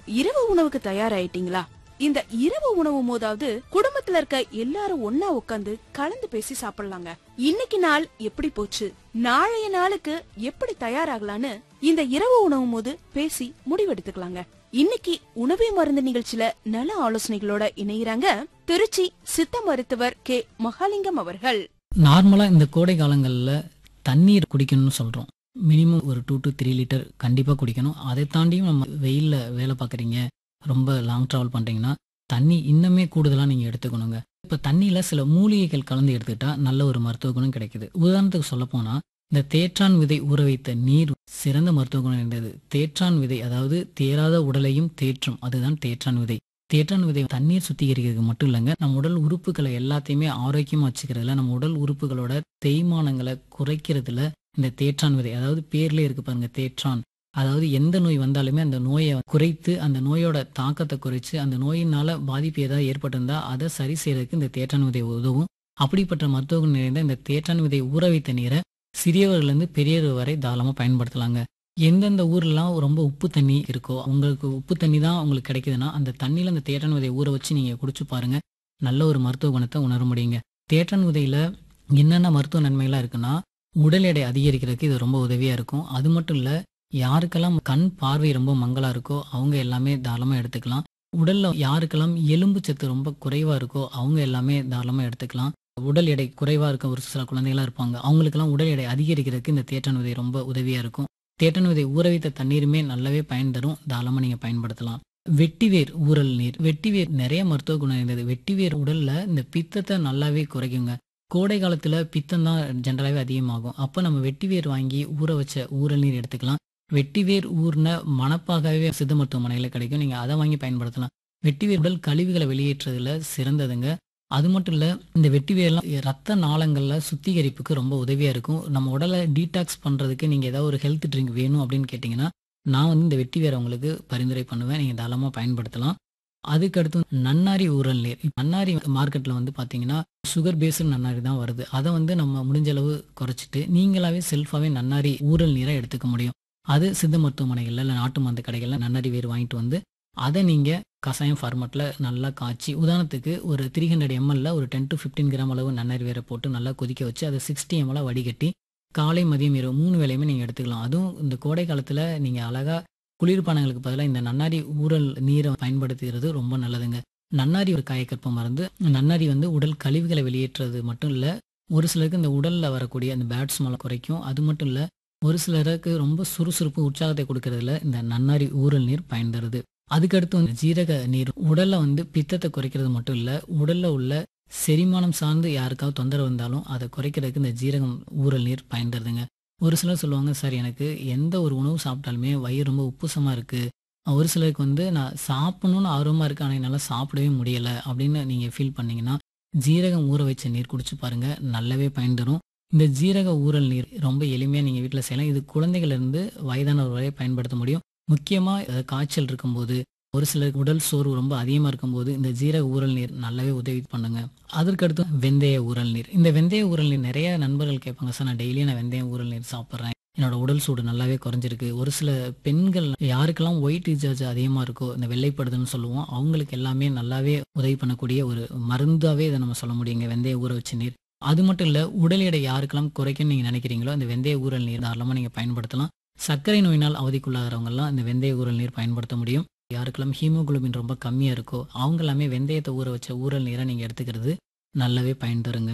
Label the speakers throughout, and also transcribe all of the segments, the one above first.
Speaker 1: இரவு உணவுக்கு தயாராயிட்டீங்களா இந்த இரவு உணவு போதாவது குடும்பத்துல இருக்க எல்லாரும் ஒன்னா உட்காந்து கலந்து பேசி சாப்பிடலாங்க இன்னைக்கு நாள் எப்படி போச்சு நாளைய நாளுக்கு எப்படி தயாராகலான்னு இந்த இரவு உணவு போது பேசி முடிவெடுத்துக்கலாங்க இன்னைக்கு உணவே மருந்து நிகழ்ச்சியில நல ஆலோசனைகளோட இணையறாங்க திருச்சி சித்த மருத்துவர் கே மகாலிங்கம் அவர்கள்
Speaker 2: நார்மலா இந்த கோடை காலங்கள்ல தண்ணீர் குடிக்கணும்னு சொல்றோம் மினிமம் ஒரு டூ டு த்ரீ லிட்டர் கண்டிப்பா குடிக்கணும் அதை தாண்டியும் நம்ம வெயில்ல வேலை பார்க்குறீங்க ரொம்ப லாங் டிராவல் பண்றீங்கன்னா தண்ணி இன்னுமே கூடுதலா நீங்க எடுத்துக்கணுங்க இப்ப தண்ணியில சில மூலிகைகள் கலந்து எடுத்துக்கிட்டா நல்ல ஒரு மருத்துவ குணம் கிடைக்குது உதாரணத்துக்கு சொல்ல போனா இந்த தேற்றான் விதை ஊற வைத்த நீர் சிறந்த மருத்துவ குணம் நிறைந்தது தேற்றான் விதை அதாவது தேராத உடலையும் தேற்றும் அதுதான் தேற்றான் விதை தேற்றான் விதை தண்ணீர் சுத்திகரிக்கிறதுக்கு மட்டும் இல்லைங்க நம்ம உடல் உறுப்புகளை எல்லாத்தையுமே ஆரோக்கியமா வச்சுக்கிறதுல நம்ம உடல் உறுப்புகளோட தேய்மானங்களை குறைக்கிறதுல இந்த தேற்றான் விதை அதாவது பேர்லயே இருக்கு பாருங்க தேற்றான் அதாவது எந்த நோய் வந்தாலுமே அந்த நோயை குறைத்து அந்த நோயோட தாக்கத்தை குறைச்சு அந்த நோயினால பாதிப்பு ஏதாவது ஏற்பட்டிருந்தா அதை சரி செய்யறதுக்கு இந்த தேற்றான் விதை உதவும் அப்படிப்பட்ட மருத்துவ குணம் நிறைந்த இந்த தேற்றான் விதை ஊற வைத்த நீரை சிறியவர்கள் இருந்து பெரியவர் வரை தாராளமா பயன்படுத்தலாங்க எந்தெந்த ஊர்லாம் ரொம்ப உப்பு தண்ணி இருக்கோ உங்களுக்கு உப்பு தண்ணி தான் உங்களுக்கு கிடைக்குதுன்னா அந்த தண்ணியில அந்த தேற்றான் விதையை ஊற வச்சு நீங்க குடிச்சு பாருங்க நல்ல ஒரு மருத்துவ குணத்தை உணர முடியுங்க தேற்றான் விதையில என்னென்ன மருத்துவ நன்மைகள்லாம் இருக்குன்னா உடல் எடை அதிகரிக்கிறதுக்கு இது ரொம்ப உதவியா இருக்கும் அது மட்டும் இல்ல யாருக்கெல்லாம் கண் பார்வை ரொம்ப மங்களா இருக்கோ அவங்க எல்லாமே தாராளமா எடுத்துக்கலாம் உடல்ல யாருக்கெல்லாம் எலும்பு சத்து ரொம்ப குறைவா இருக்கோ அவங்க எல்லாமே தாராளமா எடுத்துக்கலாம் உடல் எடை குறைவா இருக்க ஒரு சில குழந்தைகளா இருப்பாங்க அவங்களுக்கெல்லாம் உடல் எடை அதிகரிக்கிறதுக்கு இந்த தேற்றான் விதை ரொம்ப உதவியா இருக்கும் தேற்றான் விதை ஊற வைத்த தண்ணீருமே நல்லாவே பயன் தரும் தாராளமா நீங்க பயன்படுத்தலாம் வெட்டிவேர் ஊறல் நீர் வெட்டிவேர் நிறைய மருத்துவ குணம் இருந்தது வெட்டிவேர் உடல்ல இந்த பித்தத்தை நல்லாவே குறைக்குங்க கோடை காலத்துல பித்தம் தான் ஜென்ரலாகவே அதிகமாகும் அப்போ நம்ம வெட்டிவேர் வாங்கி ஊற வச்ச ஊறல் நீர் எடுத்துக்கலாம் வெட்டிவேர் ஊர்ன மணப்பாகவே சித்த மருத்துவமனையில் கிடைக்கும் நீங்க அதை வாங்கி பயன்படுத்தலாம் வெட்டிவேர் உடல் கழிவுகளை வெளியேற்றுறதுல சிறந்ததுங்க அது மட்டும் இல்ல இந்த வெட்டிவேர்லாம் ரத்த நாளங்கள்ல சுத்திகரிப்புக்கு ரொம்ப உதவியா இருக்கும் நம்ம உடலை டீடாக்ஸ் பண்றதுக்கு நீங்க ஏதாவது ஒரு ஹெல்த் ட்ரிங்க் வேணும் அப்படின்னு கேட்டீங்கன்னா நான் வந்து இந்த வெட்டி வேரை உங்களுக்கு பரிந்துரை பண்ணுவேன் நீங்கள் தாராளமாக பயன்படுத்தலாம் அதுக்கடுத்து நன்னாரி ஊறல் நீர் இப்ப நன்னாரி மார்க்கெட்டில் வந்து பார்த்தீங்கன்னா சுகர் பேஸ்டு நன்னாரி தான் வருது அதை வந்து நம்ம முடிஞ்ச அளவு குறைச்சிட்டு நீங்களாவே செல்ஃபாகவே நன்னாரி ஊறல் நீரை எடுத்துக்க முடியும் அது சித்த மருத்துவமனைகளில் இல்லை நாட்டு மருந்து கடைகளில் நன்னாரி வேர் வாங்கிட்டு வந்து அதை நீங்கள் கசாயம் ஃபார்மேட்டில் நல்லா காய்ச்சி உதாரணத்துக்கு ஒரு த்ரீ ஹண்ட்ரட் எம்எல்ல ஒரு டென் டு ஃபிஃப்டீன் கிராம் அளவு நன்னாரி வேரை போட்டு நல்லா கொதிக்க வச்சு அதை சிக்ஸ்டி எம்எல்ல வடிகட்டி காலை மதியம் இரவு மூணு வேளையுமே நீங்கள் எடுத்துக்கலாம் அதுவும் இந்த கோடை காலத்தில் நீங்கள் அழகாக குளிர்பானங்களுக்கு பதிலாக இந்த நன்னாரி ஊறல் நீரை பயன்படுத்துகிறது ரொம்ப நல்லதுங்க நன்னாரி ஒரு காயக்கற்ப மருந்து நன்னாரி வந்து உடல் கழிவுகளை வெளியேற்றுறது மட்டும் இல்லை ஒரு சிலருக்கு இந்த உடலில் வரக்கூடிய அந்த பேட் ஸ்மெல்லை குறைக்கும் அது மட்டும் இல்லை ஒரு சிலருக்கு ரொம்ப சுறுசுறுப்பு உற்சாகத்தை கொடுக்கறதுல இந்த நன்னாரி ஊறல் நீர் பயன் தருது அதுக்கடுத்து வந்து ஜீரக நீர் உடல்ல வந்து பித்தத்தை குறைக்கிறது மட்டும் இல்லை உடல்ல உள்ள செரிமானம் சார்ந்து யாருக்காவது தொந்தரவு வந்தாலும் அதை குறைக்கிறதுக்கு இந்த ஜீரகம் ஊறல் நீர் பயன் தருதுங்க ஒரு சிலர் சொல்லுவாங்க சார் எனக்கு எந்த ஒரு உணவு சாப்பிட்டாலுமே வயிறு ரொம்ப உப்புசமா இருக்கு ஒரு சிலருக்கு வந்து நான் சாப்பிடணும்னு ஆர்வமா இருக்கு ஆனால் என்னால் சாப்பிடவே முடியல அப்படின்னு நீங்க ஃபீல் பண்ணீங்கன்னா ஜீரகம் ஊற வச்ச நீர் குடிச்சு பாருங்க நல்லாவே பயன் தரும் இந்த ஜீரக ஊறல் நீர் ரொம்ப எளிமையா நீங்க வீட்டில் செய்யலாம் இது குழந்தைகள் இருந்து வயதானவர் வரை பயன்படுத்த முடியும் முக்கியமா அஹ், காய்ச்சல் இருக்கும்போது ஒரு சிலருக்கு உடல் சோர்வு ரொம்ப அதிகமா இருக்கும்போது இந்த ஜீரக ஊறல் நீர் நல்லாவே உதவி பண்ணுங்க அதற்கடுத்து வெந்தய ஊறல் நீர் இந்த வெந்தய ஊறல் நீர் நிறைய நண்பர்கள் கேட்பாங்க சார் நான் டெய்லியும் நான் வெந்தய ஊறல் நீர் சாப்பிட்றேன் என்னோட உடல் சூடு நல்லாவே குறைஞ்சிருக்கு ஒரு சில பெண்கள் யாருக்கெல்லாம் ஒயிட் ரீசார்ஜ் அதிகமாக இருக்கோ இந்த வெள்ளைப்படுதுன்னு சொல்லுவோம் அவங்களுக்கு எல்லாமே நல்லாவே உதவி பண்ணக்கூடிய ஒரு மருந்தாவே இதை நம்ம சொல்ல முடியுங்க வெந்தய ஊற வச்ச நீர் அது மட்டும் இல்லை உடல் எடை யாருக்கெல்லாம் குறைக்கணும்னு நீங்கள் நினைக்கிறீங்களோ இந்த வெந்தய ஊறல் நீர் தாராளமாக நீங்கள் பயன்படுத்தலாம் சர்க்கரை நோயினால் அவதிக்குள்ளாகிறவங்கலாம் இந்த வெந்தய ஊறல் நீர் பயன்படுத்த முடியும் யாருக்கெல்லாம் ஹீமோகுளோபின் ரொம்ப கம்மியாக இருக்கோ அவங்க எல்லாமே வெந்தயத்தை ஊற வச்ச ஊறல் நீரை நீங்கள் எடுத்துக்கிறது நல்லாவே பயன் தருங்க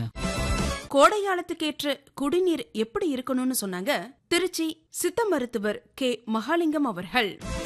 Speaker 1: கோடை காலத்துக்கேற்ற குடிநீர் எப்படி இருக்கணும்னு சொன்னாங்க திருச்சி சித்த மருத்துவர் கே மகாலிங்கம் அவர்கள்